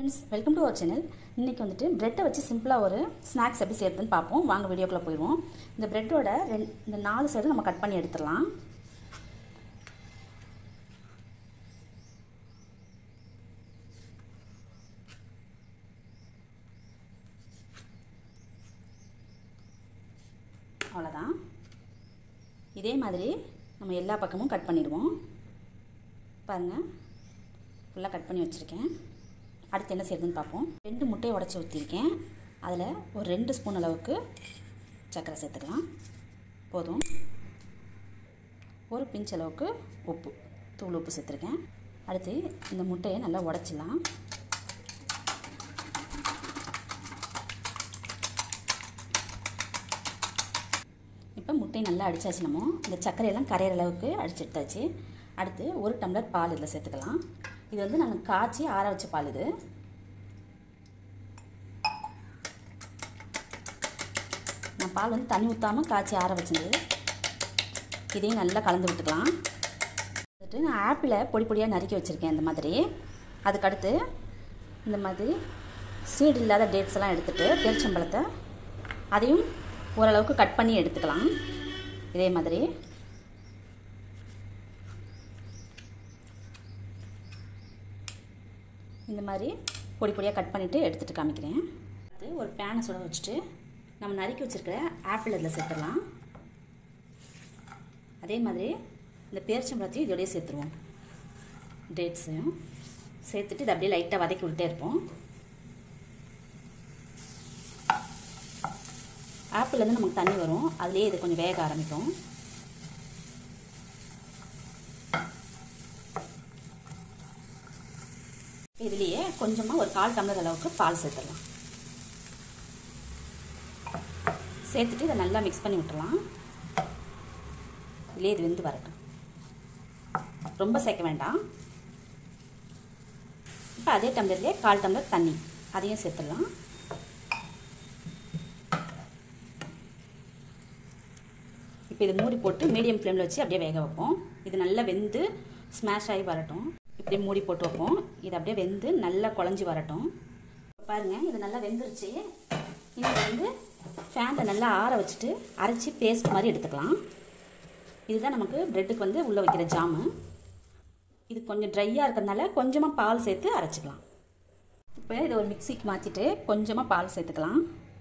friends welcome to our channel இன்றைக்கி வந்துட்டு ப்ரெட்டை வச்சு சிம்பிளாக ஒரு ஸ்நாக்ஸ் எப்படி செய்யறதுன்னு பார்ப்போம் வாங்க வீடியோக்குள்ளே போயிடுவோம் இந்த ப்ரெட்டோட ரெண்டு இந்த நாலு சைடும் நம்ம கட் பண்ணி எடுத்துடலாம் அவ்வளோதான் இதே மாதிரி நம்ம எல்லா பக்கமும் கட் பண்ணிடுவோம் பாருங்கள் ஃபுல்லாக கட் பண்ணி வச்சுருக்கேன் அடுத்து என்ன செய்யுதுன்னு பார்ப்போம் ரெண்டு முட்டையை உடச்சி ஊற்றிருக்கேன் அதில் ஒரு ரெண்டு ஸ்பூன் அளவுக்கு சர்க்கரை சேர்த்துக்கலாம் போதும் ஒரு பிஞ்ச் அளவுக்கு உப்பு தூள் உப்பு சேர்த்துருக்கேன் அடுத்து இந்த முட்டையை நல்லா உடச்சிடலாம் இப்போ முட்டையை நல்லா அடித்தாச்சு நம்ம இந்த சர்க்கரையெல்லாம் கரையிற அளவுக்கு அடிச்சு எடுத்தாச்சு அடுத்து ஒரு டம்ளர் பால் இதில் சேர்த்துக்கலாம் இது வந்து நாங்கள் காய்ச்சி ஆற வச்ச பால் இது நான் பால் வந்து தண்ணி ஊற்றாமல் காய்ச்சி ஆற வச்சது இதையும் நல்லா கலந்து விட்டுக்கலாம் வந்துட்டு நான் ஆப்பிளை பொடி பொடியாக நறுக்கி வச்சுருக்கேன் இந்த மாதிரி அதுக்கடுத்து இந்த மாதிரி சீடு இல்லாத டேட்ஸ் எல்லாம் எடுத்துகிட்டு பேரிச்சம்பழத்தை அதையும் ஓரளவுக்கு கட் பண்ணி எடுத்துக்கலாம் இதே மாதிரி இந்த மாதிரி பொடி பொடியாக கட் பண்ணிவிட்டு எடுத்துகிட்டு காமிக்கிறேன் அடுத்து ஒரு பேனை சுட வச்சுட்டு நம்ம நறுக்கி வச்சுருக்கிற ஆப்பிள் இதில் சேர்த்துடலாம் அதே மாதிரி இந்த பேரிச்சம்பழத்தையும் இதோடய சேர்த்துருவோம் டேட்ஸையும் சேர்த்துட்டு இதை அப்படியே லைட்டாக வதக்கி விட்டே இருப்போம் ஆப்பிள்லேருந்து நமக்கு தண்ணி வரும் அதுலேயே இது கொஞ்சம் வேக ஆரம்பிக்கும் இதுலேயே கொஞ்சமாக ஒரு கால் டம்ளர் அளவுக்கு பால் சேர்த்துடலாம் சேர்த்துட்டு இதை நல்லா மிக்ஸ் பண்ணி விட்டுறலாம் இதுலேயே இது வெந்து வரட்டும் ரொம்ப சேர்க்க வேண்டாம் இப்போ அதே டம்ளர்லேயே கால் டம்ளர் தண்ணி அதையும் சேர்த்துடலாம் இப்போ இது மூடி போட்டு மீடியம் ஃப்ளேமில் வச்சு அப்படியே வேக வைப்போம் இது நல்லா வெந்து ஸ்மாஷ் ஆகி வரட்டும் இப்படியே மூடி போட்டு வைப்போம் இது அப்படியே வெந்து நல்லா குழஞ்சி வரட்டும் பாருங்கள் இது நல்லா வெந்துருச்சு இது வந்து ஃபேனில் நல்லா ஆற வச்சுட்டு அரைச்சி பேஸ்ட் மாதிரி எடுத்துக்கலாம் இதுதான் நமக்கு ப்ரெட்டுக்கு வந்து உள்ளே வைக்கிற ஜாமு இது கொஞ்சம் ட்ரையாக இருக்கிறதுனால கொஞ்சமாக பால் சேர்த்து அரைச்சிக்கலாம் இப்போ இதை ஒரு மிக்சிக்கு மாற்றிட்டு கொஞ்சமாக பால் சேர்த்துக்கலாம்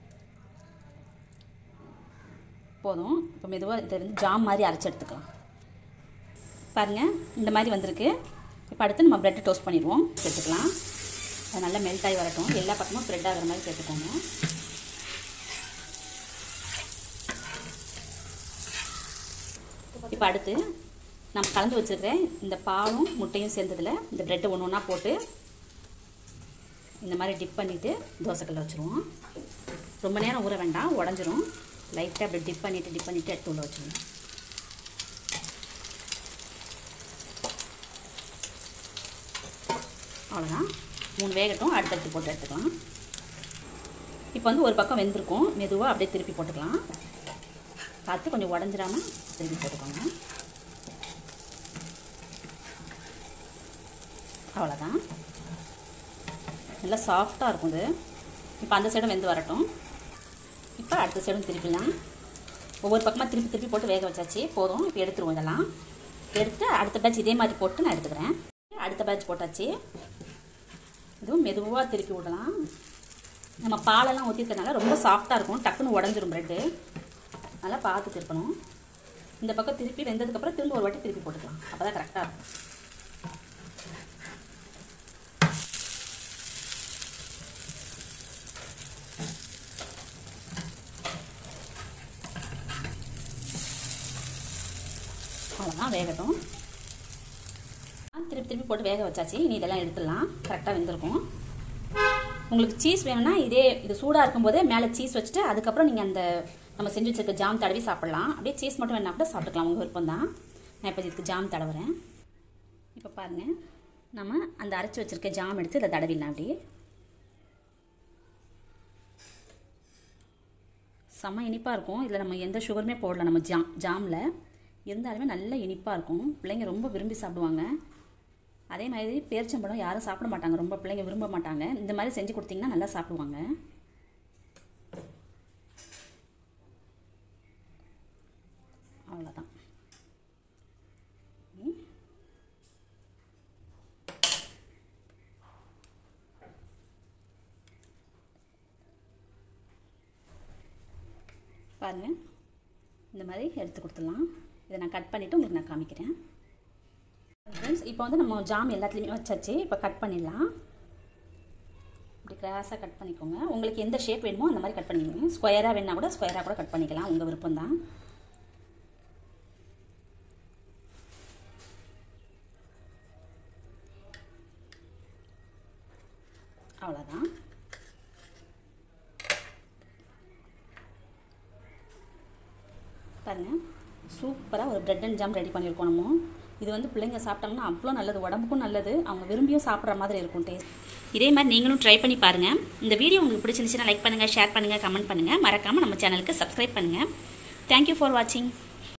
போதும் இப்போ மெதுவாக இதை வந்து ஜாம் மாதிரி அரைச்சி எடுத்துக்கலாம் பாருங்கள் இந்த மாதிரி வந்திருக்கு இப்போ அடுத்து நம்ம ப்ரெட்டை டோஸ்ட் பண்ணிடுவோம் சேர்த்துக்கலாம் அது நல்லா மெல்ட் ஆகி வரட்டும் எல்லா பக்கமும் ப்ரெட் ஆகிற மாதிரி சேர்த்துக்கோங்க இப்போ அடுத்து நம்ம கலந்து வச்சுருக்கிற இந்த பாலும் முட்டையும் சேர்ந்ததில் இந்த ப்ரெட்டை ஒன்று ஒன்றா போட்டு இந்த மாதிரி டிப் பண்ணிவிட்டு தோசைக்கல்ல வச்சுருவோம் ரொம்ப நேரம் ஊற வேண்டாம் உடஞ்சிரும் லைட்டாக அப்படி டிப் பண்ணிவிட்டு டிப் பண்ணிவிட்டு எடுத்து உள்ள வச்சுருவோம் அவ்வளோதான் மூணு வேகட்டும் அடுத்தடுத்து போட்டு எடுத்துக்கலாம் இப்போ வந்து ஒரு பக்கம் வெந்திருக்கும் மெதுவாக அப்படியே திருப்பி போட்டுக்கலாம் பார்த்து கொஞ்சம் உடஞ்சிடாமல் திருப்பி போட்டுக்கோங்க அவ்வளோதான் நல்லா சாஃப்டாக இருக்கும் இது இப்போ அந்த சைடும் வெந்து வரட்டும் இப்போ அடுத்த சைடும் திருப்பிலாம் ஒவ்வொரு பக்கமாக திருப்பி திருப்பி போட்டு வேக வச்சாச்சு போதும் இப்போ எடுத்துருவோம் இதெல்லாம் எடுத்து அடுத்த பேட்ச் இதே மாதிரி போட்டு நான் எடுத்துக்கிறேன் அடுத்த பேட்ச் போட்டாச்சு இதுவும் மெதுவாக திருப்பி விடலாம் நம்ம பாலெல்லாம் ஊற்றிருக்கனால ரொம்ப சாஃப்டாக இருக்கும் டக்குன்னு உடஞ்சிரும் ப்ரெட்டு நல்லா பார்த்து திருப்பணும் இந்த பக்கம் திருப்பி வெந்ததுக்கப்புறம் திரும்ப ஒரு வாட்டி திருப்பி போட்டுக்கலாம் அப்போ தான் கரெக்டாக இருக்கும் அவ்வளோதான் வேகட்டும் திருப்பி திருப்பி போட்டு வேக வச்சாச்சு இனி இதெல்லாம் எடுத்துடலாம் கரெக்டாக வெந்திருக்கும் உங்களுக்கு சீஸ் வேணும்னா இதே இது சூடாக இருக்கும்போதே மேலே சீஸ் வச்சுட்டு அதுக்கப்புறம் நீங்கள் அந்த நம்ம செஞ்சு வச்சிருக்க ஜாம் தடவி சாப்பிட்லாம் அப்படியே சீஸ் மட்டும் வேணா கூட சாப்பிட்டுக்கலாம் உங்கள் விருப்பம் தான் நான் இப்போ இதுக்கு ஜாம் தடவுறேன் இப்போ பாருங்கள் நம்ம அந்த அரைச்சி வச்சுருக்க ஜாம் எடுத்து இதை தடவிடலாம் அப்படி செம்ம இனிப்பாக இருக்கும் இதில் நம்ம எந்த சுகருமே போடல நம்ம ஜாம் ஜாமில் இருந்தாலுமே நல்ல இனிப்பாக இருக்கும் பிள்ளைங்க ரொம்ப விரும்பி சாப்பிடுவாங்க அதே மாதிரி பேரிச்சம்பழம் யாரும் சாப்பிட மாட்டாங்க ரொம்ப பிள்ளைங்க விரும்ப மாட்டாங்க இந்த மாதிரி செஞ்சு கொடுத்தீங்கன்னா நல்லா சாப்பிடுவாங்க அவ்வளோதான் பாருங்கள் இந்த மாதிரி எடுத்து கொடுத்துடலாம் இதை நான் கட் பண்ணிவிட்டு உங்களுக்கு நான் காமிக்கிறேன் ஃப்ரெண்ட்ஸ் இப்போ வந்து நம்ம ஜாம் எல்லாத்துலேயுமே வச்சாச்சு இப்போ கட் பண்ணிடலாம் இப்படி கிராஸாக கட் பண்ணிக்கோங்க உங்களுக்கு எந்த ஷேப் வேணுமோ அந்த மாதிரி கட் பண்ணிக்கோங்க ஸ்கொயராக வேணால் கூட ஸ்கொயராக கூட கட் பண்ணிக்கலாம் உங்கள் விருப்பம் தான் அவ்வளோதான் பாருங்கள் சூப்பராக ஒரு பிரெட் அண்ட் ஜாம் ரெடி பண்ணியிருக்கோம் நம்ம இது வந்து பிள்ளைங்க சாப்பிட்டாங்கன்னா அவ்வளோ நல்லது உடம்புக்கும் நல்லது அவங்க விரும்பியும் சாப்பிட்ற மாதிரி இருக்கும் டேஸ்ட் இதே மாதிரி நீங்களும் ட்ரை பண்ணி பாருங்கள் இந்த வீடியோ உங்களுக்கு பிடிச்சிருந்துச்சுன்னா லைக் பண்ணுங்கள் ஷேர் பண்ணுங்கள் கமெண்ட் பண்ணுங்கள் மறக்காமல் நம்ம சேனலுக்கு சப்ஸ்கிரைப் பண்ணுங்கள் தேங்க்யூ ஃபார் வாட்சிங்